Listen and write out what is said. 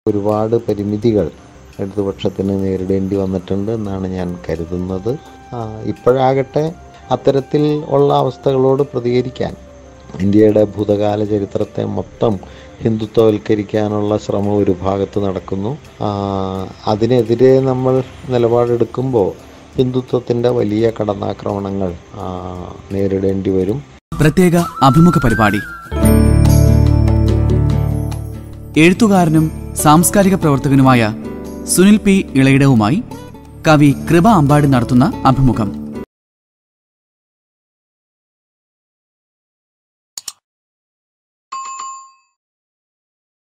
ഒരുപാട് പരിമിതികൾ ഇടതുപക്ഷത്തിന് നേരിടേണ്ടി വന്നിട്ടുണ്ട് എന്നാണ് ഞാൻ കരുതുന്നത് ആ, ഇപ്പോഴാകട്ടെ അത്തരത്തിൽ ഉള്ള അവസ്ഥകളോട് പ്രതികരിക്കാൻ ഇന്ത്യയുടെ ഭൂതകാല ചരിത്രത്തെ മൊത്തം ഹിന്ദുത്വവൽക്കരിക്കാനുള്ള ശ്രമം ഒരു ഭാഗത്ത് നടക്കുന്നു ആ, അതിനെതിരെ നമ്മൾ നിലപാടെടുക്കുമ്പോൾ ഹിന്ദുത്വത്തിൻ്റെ വലിയ കടന്നാക്രമണങ്ങൾ ആ, നേരിടേണ്ടി വരും പ്രത്യേക അഭിമുഖ പരിപാടി എഴുത്തുകാരനും സാംസ്കാരിക പ്രവർത്തകനുമായ സുനിൽ പി ഇളയിടവുമായി കവി കൃപ അമ്പാടി നടത്തുന്ന അഭിമുഖം